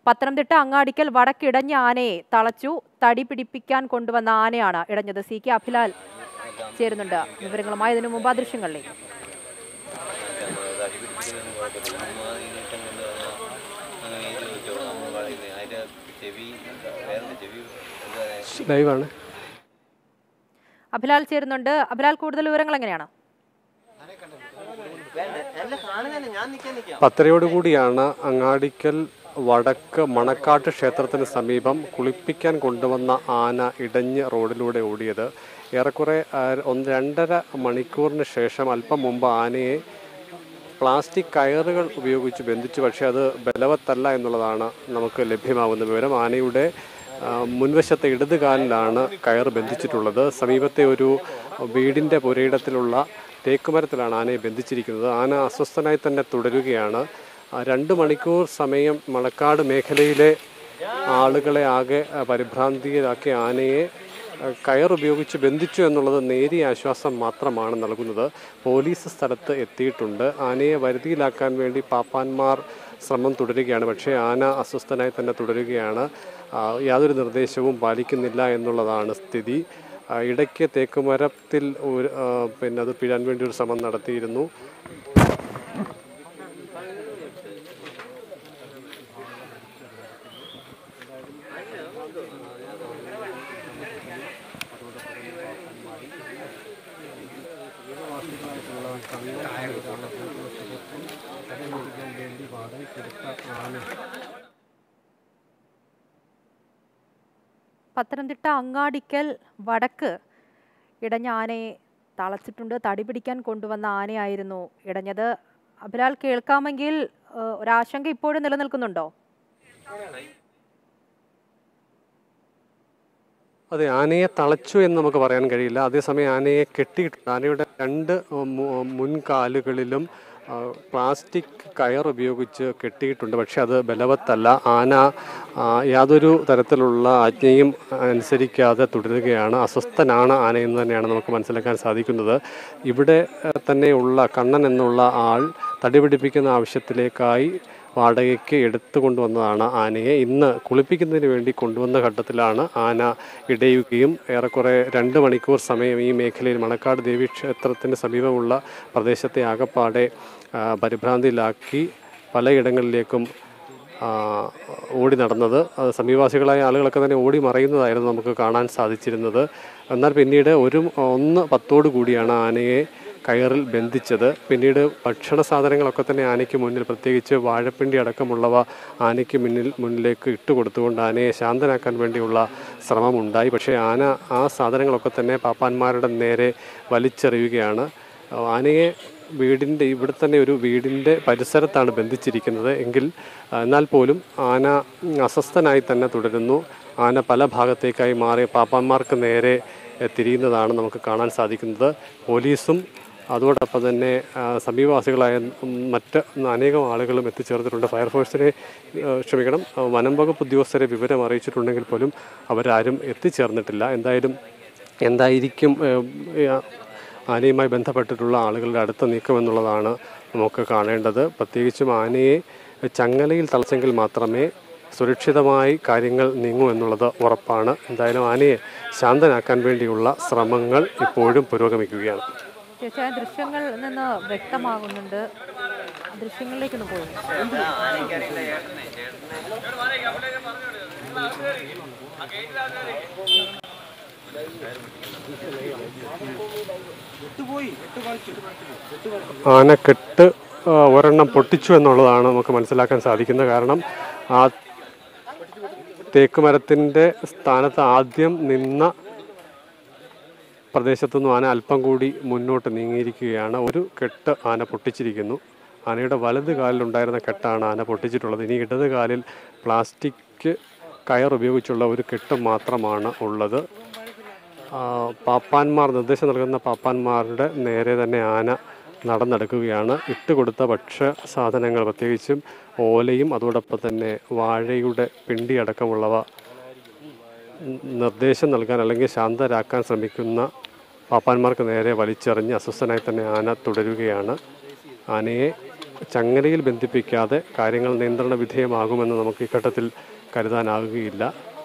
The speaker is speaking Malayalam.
പത്തനംതിട്ട അങ്ങാടിക്കൽ വടക്കിടഞ്ഞ ആനയെ തളച്ചു തടി പിടിപ്പിക്കാൻ കൊണ്ടുവന്ന ആനയാണ് ഇടഞ്ഞത് സി കെ അഭിലാൽ ചേരുന്നുണ്ട് വിവരങ്ങളുമായി ഇതിനു മുമ്പ് ആ ദൃശ്യങ്ങളിലേക്ക് ലൈവാണ് അഭിലാൽ ചേരുന്നുണ്ട് അഭിലാൽ കൂടുതൽ വിവരങ്ങൾ എങ്ങനെയാണ് പത്തരയോടുകൂടിയാണ് അങ്ങാടിക്കൽ വടക്ക് മണക്കാട്ട് ക്ഷേത്രത്തിന് സമീപം കുളിപ്പിക്കാൻ കൊണ്ടുവന്ന ആന ഇടഞ്ഞ് റോഡിലൂടെ ഓടിയത് ഏറെക്കുറെ ആ, ഒന്ന് രണ്ടര മണിക്കൂറിന് ശേഷം അല്പം മുമ്പ് ആനയെ പ്ലാസ്റ്റിക് കയറുകൾ ഉപയോഗിച്ച് ബന്ധിച്ചു പക്ഷേ അത് ബലവത്തല്ല എന്നുള്ളതാണ് നമുക്ക് ലഭ്യമാകുന്ന വിവരം ആനയുടെ ആ, മുൻവശത്തെ ഇടത് കാലിലാണ് കയർ ബന്ധിച്ചിട്ടുള്ളത് സമീപത്തെ ഒരു വീടിൻ്റെ പുരയിടത്തിലുള്ള തേക്കുമരത്തിലാണ് ആനയെ ബന്ധിച്ചിരിക്കുന്നത് ആന അസ്വസ്ഥനായി തന്നെ തുടരുകയാണ് ആ, രണ്ട് മണിക്കൂർ സമയം മണക്കാട് മേഖലയിലെ ആളുകളെ ആകെ ആ, പരിഭ്രാന്തിയിലാക്കിയ ആനയെ ആ, കയർ ഉപയോഗിച്ച് ബന്ധിച്ചു എന്നുള്ളത് നേരിയ ആശ്വാസം മാത്രമാണ് നൽകുന്നത് പോലീസ് സ്ഥലത്ത് എത്തിയിട്ടുണ്ട് ആനയെ വരുതിയിലാക്കാൻ വേണ്ടി പാപ്പാന്മാർ ശ്രമം തുടരുകയാണ് പക്ഷേ ആന അസ്വസ്ഥനായി തന്നെ തുടരുകയാണ് ആ, യാതൊരു നിർദ്ദേശവും പാലിക്കുന്നില്ല എന്നുള്ളതാണ് സ്ഥിതി ആ, ഇടയ്ക്ക് തേക്കുമരത്തിൽ ഒരു ആ, പിന്നെ അത് പിഴാൻ വേണ്ടി ഒരു ശ്രമം നടത്തിയിരുന്നു പത്തനംതിട്ട അങ്ങാടിക്കൽ വടക്ക് ഇടഞ്ഞ ആനയെ തളച്ചിട്ടുണ്ട് തടി പിടിക്കാൻ കൊണ്ടുവന്ന ആനയായിരുന്നു ഇടഞ്ഞത് അഭിലാൽ കേൾക്കാമെങ്കിൽ ഏഹ്, ഒരാശങ്ക ഇപ്പോഴും നിലനിൽക്കുന്നുണ്ടോ അതെ ആനയെ തളച്ചു എന്ന് നമുക്ക് പറയാൻ കഴിയില്ല അതേസമയം ആനയെ കെട്ടിയിട്ടുണ്ട് ആനയുടെ രണ്ട് മു- മുൻകാലുകളിലും ആ, പ്ലാസ്റ്റിക് കയർ ഉപയോഗിച്ച് കെട്ടിയിട്ടുണ്ട് പക്ഷെ അത് ബലവത്തല്ല ആന ആ, യാതൊരു തരത്തിലുള്ള ആജ്ഞയും അനുസരിക്കാതെ തുടരുകയാണ് അസ്വസ്ഥനാണ് ആന എന്ന് തന്നെയാണ് നമുക്ക് മനസ്സിലാക്കാൻ സാധിക്കുന്നത് ഇവിടെ ആ, തന്നെയുള്ള കണ്ണൻ എന്നുള്ള ആൾ തടി പിടിപ്പിക്കുന്ന ആവശ്യത്തിലേക്കായി വാടകയ്ക്ക് എടുത്തു കൊണ്ടുവന്നതാണ് ആനയെ ഇന്ന് കുളിപ്പിക്കുന്നതിന് വേണ്ടി കൊണ്ടുവന്ന ഘട്ടത്തിലാണ് ആന ഇടയുകയും ഏറെക്കുറെ രണ്ട് മണിക്കൂർ സമയം ഈ മേഖലയിൽ മണക്കാട് ദേവി ക്ഷേത്രത്തിന് സമീപമുള്ള പ്രദേശത്തെ ആകപ്പാടെ ആ, പരിഭ്രാന്തിയിലാക്കി പലയിടങ്ങളിലേക്കും ആ, ഓടി നടന്നത് അത് സമീപവാസികളായ ആളുകളൊക്കെ തന്നെ ഓടി മറയുന്നതായിരുന്നു നമുക്ക് കാണാൻ സാധിച്ചിരുന്നത് എന്നാൽ പിന്നീട് ഒരു ഒന്ന് പത്തോടു കൂടിയാണ് ആനയെ കയറിൽ ബന്ധിച്ചത് പിന്നീട് ഭക്ഷണ സാധനങ്ങളൊക്കെ തന്നെ ആനയ്ക്ക് മുന്നിൽ പ്രത്യേകിച്ച് വാഴപ്പിണ്ടി അടക്കമുള്ളവ ആനയ്ക്ക് മുന്നിൽ മുന്നിലേക്ക് ഇട്ട് കൊടുത്തുകൊണ്ട് ആനയെ ശാന്തനാക്കാൻ വേണ്ടിയുള്ള ശ്രമമുണ്ടായി പക്ഷേ ആന ആ സാധനങ്ങളൊക്കെ തന്നെ പാപ്പാന്മാരുടെ നേരെ വലിച്ചെറിയുകയാണ് ആനയെ വീടിൻ്റെ ഇവിടെ തന്നെ ഒരു വീടിൻ്റെ പരിസരത്താണ് ബന്ധിച്ചിരിക്കുന്നത് എങ്കിൽ ആ, എന്നാൽ പോലും ആന അസ്വസ്ഥനായി തന്നെ തുടരുന്നു ആന പല ഭാഗത്തേക്കായി മാറി പാപ്പാന്മാർക്ക് നേരെ എ, തിരിയുന്നതാണ് നമുക്ക് കാണാൻ സാധിക്കുന്നത് പോലീസും അതോടൊപ്പം തന്നെ ആ, സമീപവാസികളായ ഉം, മറ്റ് അനേകം ആളുകളും എത്തിച്ചേർന്നിട്ടുണ്ട് ഫയർഫോഴ്സിനെ ആ, ക്ഷമിക്കണം ആ, വനം വകുപ്പ് ഉദ്യോഗസ്ഥരെ വിവരം അറിയിച്ചിട്ടുണ്ടെങ്കിൽ പോലും അവരാരും എത്തിച്ചേർന്നിട്ടില്ല എന്തായാലും എന്തായിരിക്കും ഏ, ആ, ആനയുമായി ബന്ധപ്പെട്ടിട്ടുള്ള ആളുകളുടെ അടുത്ത നീക്കം എന്നുള്ളതാണ് നമുക്ക് കാണേണ്ടത് പ്രത്യേകിച്ചും ആനയെ ചങ്ങലയിൽ തളച്ചെങ്കിൽ മാത്രമേ സുരക്ഷിതമായി കാര്യങ്ങൾ നീങ്ങൂ എന്നുള്ളത് ഉറപ്പാണ് എന്തായാലും ആനയെ ശാന്തനാക്കാൻ വേണ്ടിയുള്ള ശ്രമങ്ങൾ ഇപ്പോഴും പുരോഗമിക്കുകയാണ് തീർച്ചയായും ദൃശ്യങ്ങൾ നിന്ന് വ്യക്തമാകുന്നുണ്ട് ആ ദൃശ്യങ്ങളിലേക്കൊന്ന് പോകും ആനക്കെട്ട് ആ, ഒരെണ്ണം പൊട്ടിച്ചു എന്നുള്ളതാണ് നമുക്ക് മനസ്സിലാക്കാൻ സാധിക്കുന്നത് കാരണം ആ തേക്ക് മരത്തിൻ്റെ സ്ഥാനത്ത് ആദ്യം നിന്ന പ്രദേശത്തുനിന്നും ആന അല്പം കൂടി മുന്നോട്ട് നീങ്ങിയിരിക്കുകയാണ് ഒരു കെട്ട് ആന പൊട്ടിച്ചിരിക്കുന്നു ആനയുടെ വലത് കാലിലുണ്ടായിരുന്ന കെട്ടാണ് ആന പൊട്ടിച്ചിട്ടുള്ളത് ഇനി ഇടത് കാലിൽ പ്ലാസ്റ്റിക് കയർ ഉപയോഗിച്ചുള്ള ഒരു കെട്ട് മാത്രമാണ് ഉള്ളത് ആ, പാപ്പാന്മാർ നിർദ്ദേശം നൽകുന്ന പാപ്പാന്മാരുടെ നേരെ തന്നെ ആന നടന്നെടുക്കുകയാണ് ഇട്ടുകൊടുത്ത ഭക്ഷ്യ സാധനങ്ങൾ പ്രത്യേകിച്ചും ഓലയും അതോടൊപ്പം തന്നെ വാഴയുടെ പിണ്ടി അടക്കമുള്ളവ ന- നിർദ്ദേശം നൽകാൻ അല്ലെങ്കിൽ ശാന്തരാക്കാൻ ശ്രമിക്കുന്ന പാപ്പാന്മാർക്ക് നേരെ വലിച്ചെറിഞ്ഞ് അസ്വസ്ഥനായി തന്നെ ആന തുടരുകയാണ് ആനയെ ചങ്ങലയിൽ ബന്ധിപ്പിക്കാതെ കാര്യങ്ങൾ നിയന്ത്രണ വിധേയമാകുമെന്ന് നമുക്ക് ഈ ഘട്ടത്തിൽ കരുതാനാകുകയില്ല